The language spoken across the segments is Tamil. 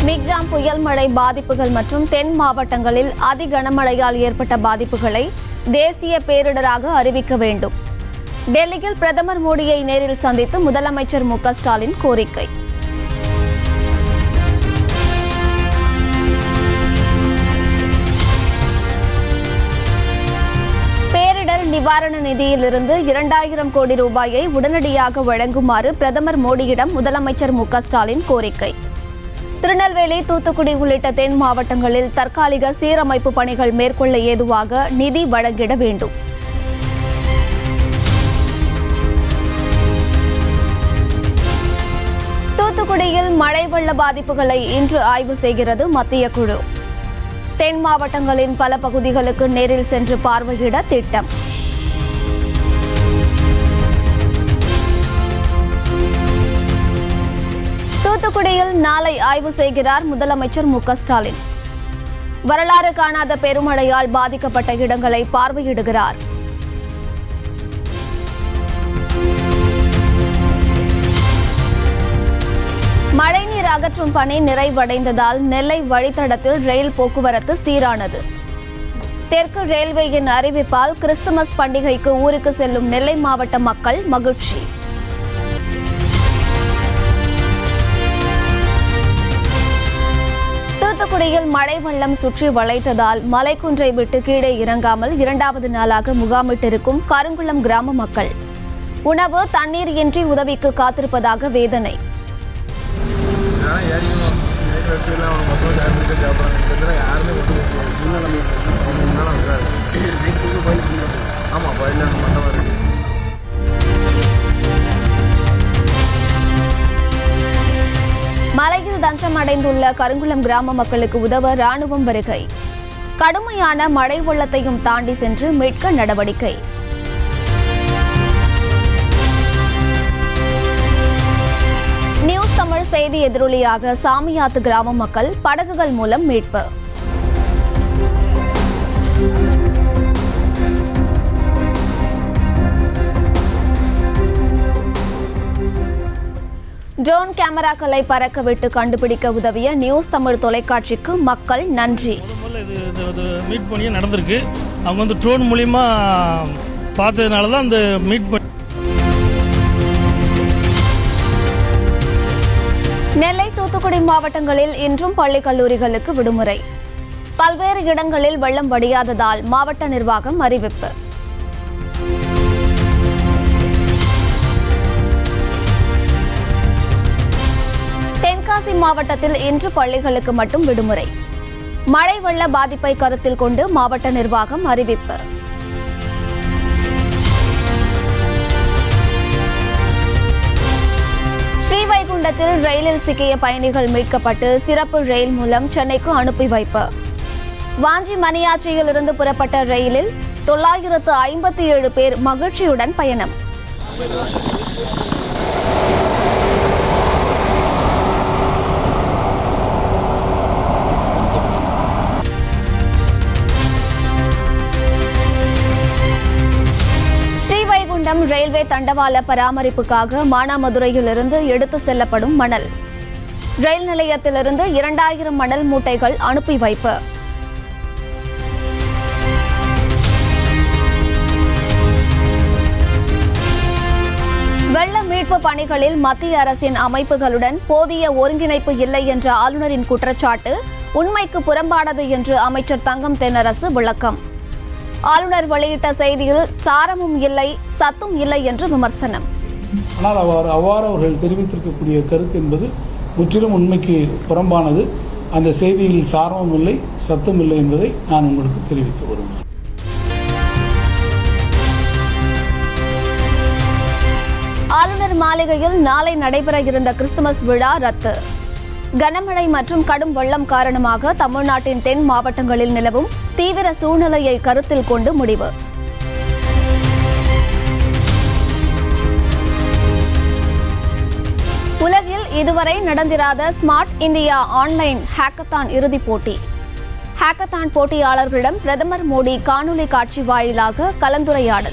மிக்ஜாம் புயல் மழை பாதிப்புகள் மற்றும் தென் மாவட்டங்களில் அதி கனமழையால் ஏற்பட்ட பாதிப்புகளை தேசிய பேரிடராக அறிவிக்க வேண்டும் டெல்லியில் பிரதமர் மோடியை நேரில் சந்தித்து முதலமைச்சர் மு க ஸ்டாலின் கோரிக்கை பேரிடர் நிவாரண நிதியிலிருந்து இரண்டாயிரம் கோடி ரூபாயை உடனடியாக வழங்குமாறு பிரதமர் மோடியிடம் முதலமைச்சர் மு க ஸ்டாலின் கோரிக்கை திருநெல்வேலி தூத்துக்குடி உள்ளிட்ட தென் மாவட்டங்களில் தற்காலிக சீரமைப்பு பணிகள் மேற்கொள்ள ஏதுவாக நிதி வழங்கிட வேண்டும் தூத்துக்குடியில் மழை வெள்ள பாதிப்புகளை இன்று ஆய்வு செய்கிறது மத்திய குழு தென் மாவட்டங்களின் பல பகுதிகளுக்கு நேரில் சென்று பார்வையிட திட்டம் தூத்துக்குடியில் நாளை ஆய்வு செய்கிறார் முதலமைச்சர் மு க ஸ்டாலின் வரலாறு காணாத பெருமழையால் பாதிக்கப்பட்ட இடங்களை பார்வையிடுகிறார் மழைநீர் அகற்றும் பணி நிறைவடைந்ததால் நெல்லை வழித்தடத்தில் ரயில் போக்குவரத்து சீரானது தெற்கு ரயில்வேயின் அறிவிப்பால் கிறிஸ்துமஸ் பண்டிகைக்கு ஊருக்கு செல்லும் நெல்லை மாவட்ட மக்கள் மகிழ்ச்சி தூத்துக்குடியில் மழை வெள்ளம் சுற்றி வளைத்ததால் மலைக்குன்றை விட்டு கீழே இறங்காமல் இரண்டாவது நாளாக முகாமிட்டிருக்கும் கருங்குளம் கிராம மக்கள் உணவு தண்ணீர் இன்றி உதவிக்கு காத்திருப்பதாக வேதனை நான் ஏறிக்கணும் நைட் வச்சுல அவன் மொத்தம் சாப்பிட்டு சாப்பிட்றாங்க கிட்டத்தட்ட யாருமே ஒன்றும் ஆமாம் கோயில் மண்டபம் இருக்குது மலையில் தஞ்சம் அடைந்துள்ள கருங்குளம் கிராம மக்களுக்கு உதவ ராணுவம் வருகை கடுமையான மழை வெள்ளத்தையும் தாண்டி சென்று மீட்க நடவடிக்கை நியூஸ் தமிழ் செய்தி எதிரொலியாக சாமியாத்து கிராம மக்கள் படகுகள் மூலம் மீட்பு ட்ரோன் கேமராக்களை பறக்கவிட்டு கண்டுபிடிக்க உதவிய நியூஸ் தமிழ் தொலைக்காட்சிக்கு மக்கள் நன்றி முதல்ல இது இது இது மீட் பண்ணியே நடந்திருக்கு அவங்க வந்து ட்ரோன் மூலிமா பார்த்ததுனால தான் அந்த மீட் பண்ணி நெல்லை தூத்துக்குடி மாவட்டங்களில் இன்றும் பள்ளி கல்லூரிகளுக்கு விடுமுறை பல்வேறு இடங்களில் வெள்ளம் வடியாததால் மாவட்ட நிர்வாகம் அறிவிப்பு தென்காசி மாவட்டத்தில் இன்று பள்ளிகளுக்கு மட்டும் விடுமுறை மழை வெள்ள பாதிப்பை கருத்தில் கொண்டு மாவட்ட நிர்வாகம் அறிவிப்பு ஸ்ரீவைகுண்டத்தில் ரயிலில் சிக்கிய பயணிகள் மீட்கப்பட்டு சிறப்பு ரயில் மூலம் சென்னைக்கு அனுப்பி வைப்பு வாஞ்சி மணியாச்சியிலிருந்து புறப்பட்ட ரயிலில் தொள்ளாயிரத்து ஐம்பத்தி ஏழு பேர் மகிழ்ச்சியுடன் பயணம் ஸ்ரீவைகுண்டம் ரயில்வே தண்டவாள பராமரிப்புக்காக மானாமதுரையிலிருந்து எடுத்து செல்லப்படும் மணல் ரயில் நிலையத்திலிருந்து இரண்டாயிரம் மணல் மூட்டைகள் அனுப்பி வைப்பு வெள்ள மீட்பு பணிகளில் மத்திய அரசின் அமைப்புகளுடன் போதிய ஒருங்கிணைப்பு இல்லை என்ற ஆளுநரின் குற்றச்சாட்டு உண்மைக்கு புறம்பானது என்று அமைச்சர் தங்கம் தென்னரசு விளக்கம் ஆளுநர் வெளியிட்ட செய்தியில் சாரமும் இல்லை சத்தும் இல்லை என்று விமர்சனம் ஆனால் அவ்வாறு அவ்வாறு அவர்கள் தெரிவித்திருக்கக்கூடிய கருத்து என்பது முற்றிலும் உண்மைக்கு புறம்பானது அந்த செய்தியில் சாரமும் இல்லை சத்தும் இல்லை என்பதை நான் உங்களுக்கு தெரிவிக்க விரும்புகிறேன் ஆளுநர் மாளிகையில் நாளை நடைபெற இருந்த கிறிஸ்துமஸ் விழா ரத்து கனமழை மற்றும் கடும் வெள்ளம் காரணமாக தமிழ்நாட்டின் தென் மாவட்டங்களில் நிலவும் தீவிர சூழ்நிலையை கருத்தில் கொண்டு முடிவு உலகில் இதுவரை நடந்திராத ஸ்மார்ட் இந்தியா ஆன்லைன் ஹேக்கத்தான் இறுதிப் போட்டி ஹேக்கத்தான் போட்டியாளர்களிடம் பிரதமர் மோடி காணொலி காட்சி வாயிலாக கலந்துரையாடல்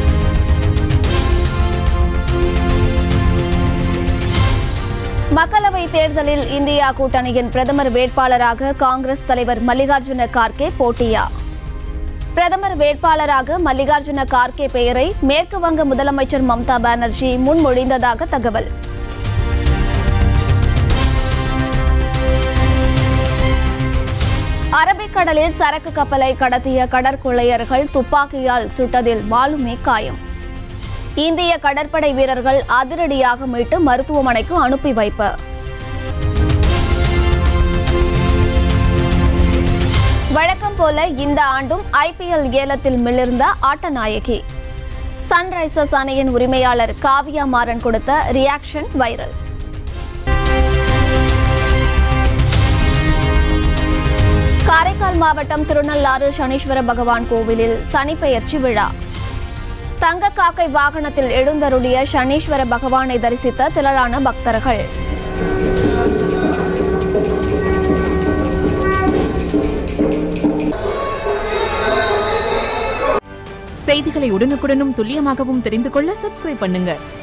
மக்களவை மக்களவை தேர்தலில் இந்தியா கூட்டணியின் பிரதமர் வேட்பாளராக காங்கிரஸ் தலைவர் மல்லிகார்ஜுன கார்கே போட்டியா பிரதமர் வேட்பாளராக மல்லிகார்ஜுன கார்கே பெயரை மேற்கு வங்க முதலமைச்சர் மம்தா பானர்ஜி முன்மொழிந்ததாக தகவல் அரபிக்கடலில் சரக்கு கப்பலை கடத்திய கடற்கொள்ளையர்கள் துப்பாக்கியால் சுட்டதில் மாலுமி காயம் இந்திய கடற்படை வீரர்கள் அதிரடியாக மீட்டு மருத்துவமனைக்கு அனுப்பி வைப்பு வழக்கம் போல இந்த ஆண்டும் ஐபிஎல் ஏலத்தில் மிளிர்ந்த ஆட்டநாயகி சன்ரைசர்ஸ் அணியின் உரிமையாளர் காவியா மாறன் கொடுத்த ரியாக்ஷன் வைரல் காரைக்கால் மாவட்டம் திருநள்ளாறு சனீஸ்வர பகவான் கோவிலில் சனிப்பெயர்ச்சி விழா தங்க காக்கை வாகனத்தில் எழுந்தருளிய சனீஸ்வர பகவானை தரிசித்த திரளான பக்தர்கள் செய்திகளை உடனுக்குடனும் துல்லியமாகவும் தெரிந்து கொள்ள சப்ஸ்கிரைப் பண்ணுங்க